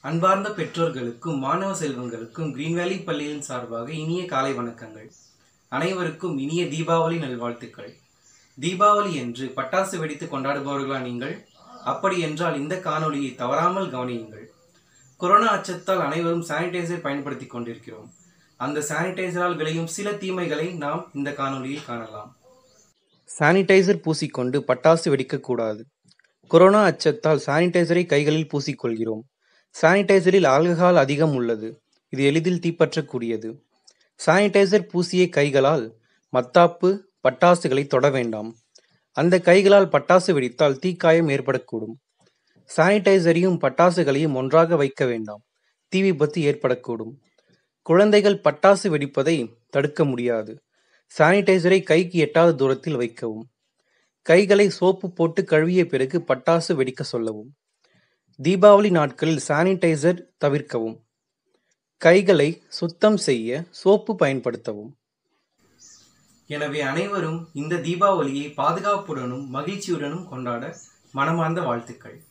அன்பார்ந்த பெற்றோர்களுக்கும் மாணவ செல்வங்களுக்கும் கிரீன் வேலி பள்ளியின் சார்பாக இனிய காலை வணக்கங்கள் அனைவருக்கும் இனிய தீபாவளி நல்வாழ்த்துக்கள் தீபாவளி என்று பட்டாசு வெடித்து கொண்டாடுபவர்களா நீங்கள் அப்படி என்றால் இந்த காணொளியை தவறாமல் கவனியுங்கள் கொரோனா அச்சத்தால் அனைவரும் சானிடைசர் பயன்படுத்தி கொண்டிருக்கிறோம் அந்த சானிடைசரால் விளையும் சில தீமைகளை நாம் இந்த காணொளியில் காணலாம் சானிடைசர் பூசிக்கொண்டு பட்டாசு வெடிக்கக்கூடாது கொரோனா அச்சத்தால் சானிடைசரை கைகளில் பூசிக்கொள்கிறோம் சானிடைசரில் ஆல்கஹால் அதிகம் உள்ளது இது எளிதில் தீப்பற்றக்கூடியது சானிடைசர் பூசிய கைகளால் மத்தாப்பு பட்டாசுகளை தொட வேண்டாம் அந்த கைகளால் பட்டாசு வெடித்தால் தீக்காயம் ஏற்படக்கூடும் சானிடைசரையும் பட்டாசுகளையும் ஒன்றாக வைக்க வேண்டாம் தீ விபத்து ஏற்படக்கூடும் குழந்தைகள் பட்டாசு வெடிப்பதை தடுக்க முடியாது சானிடைசரை கைக்கு எட்டாத தூரத்தில் வைக்கவும் கைகளை சோப்பு போட்டு கழுவிய பிறகு பட்டாசு வெடிக்க சொல்லவும் தீபாவளி நாட்களில் சானிடைசர் தவிர்க்கவும் கைகளை சுத்தம் செய்ய சோப்பு பயன்படுத்தவும் எனவே அனைவரும் இந்த தீபாவளியை பாதுகாப்புடனும் மகிழ்ச்சியுடனும் கொண்டாட மனமார்ந்த வாழ்த்துக்கள்